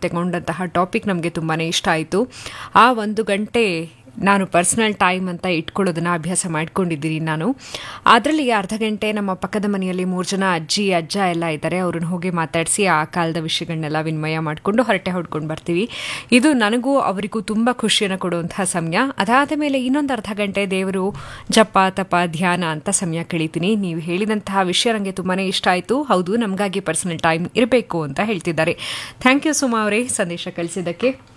ತಗೊಂಡಂತಹ topic ನಮಗೆ ತುಂಬಾ ಇಷ್ಟ ಆಯಿತು ಆ ಒಂದು ಗಂಟೆ ನಾನು ಪರ್ಸ್ನಲ್ ಟೈಮ್ ಅಂತ ಇಟ್ಕೊಳ್ಳೋದನ್ನ ಅಭ್ಯಾಸ ಮಾಡ್ಕೊಂಡಿದ್ದೀನಿ ನಾನು ಅದರಲ್ಲಿ ಅರ್ಧ ಗಂಟೆ ನಮ್ಮ ಪಕ್ಕದ ಮನೆಯಲ್ಲಿ ಮೂರು ಜನ ಅಜ್ಜಿ ಅಜ್ಜ ಎಲ್ಲ ಇದ್ದಾರೆ ಅವ್ರನ್ನ ಹೋಗಿ ಮಾತಾಡಿಸಿ ಆ ಕಾಲದ ವಿಷಯಗಳನ್ನೆಲ್ಲ ವಿನಿಮಯ ಮಾಡಿಕೊಂಡು ಹೊರಟೆ ಹೊಡ್ಕೊಂಡು ಬರ್ತೀವಿ ಇದು ನನಗೂ ಅವರಿಗೂ ತುಂಬ ಖುಷಿಯನ್ನು ಕೊಡುವಂತಹ ಸಮಯ ಅದಾದ ಮೇಲೆ ಇನ್ನೊಂದು ಅರ್ಧ ಗಂಟೆ ದೇವರು ಜಪ ತಪ ಧ್ಯಾನ ಅಂತ ಸಮಯ ಕಳೀತೀನಿ ನೀವು ಹೇಳಿದಂತಹ ವಿಷಯ ನನಗೆ ತುಂಬಾ ಇಷ್ಟ ಆಯಿತು ಹೌದು ನಮಗಾಗಿ ಪರ್ಸನಲ್ ಟೈಮ್ ಇರಬೇಕು ಅಂತ ಹೇಳ್ತಿದ್ದಾರೆ ಥ್ಯಾಂಕ್ ಯು ಸುಮಾ ಅವರೇ ಸಂದೇಶ ಕಳಿಸಿದ್ದಕ್ಕೆ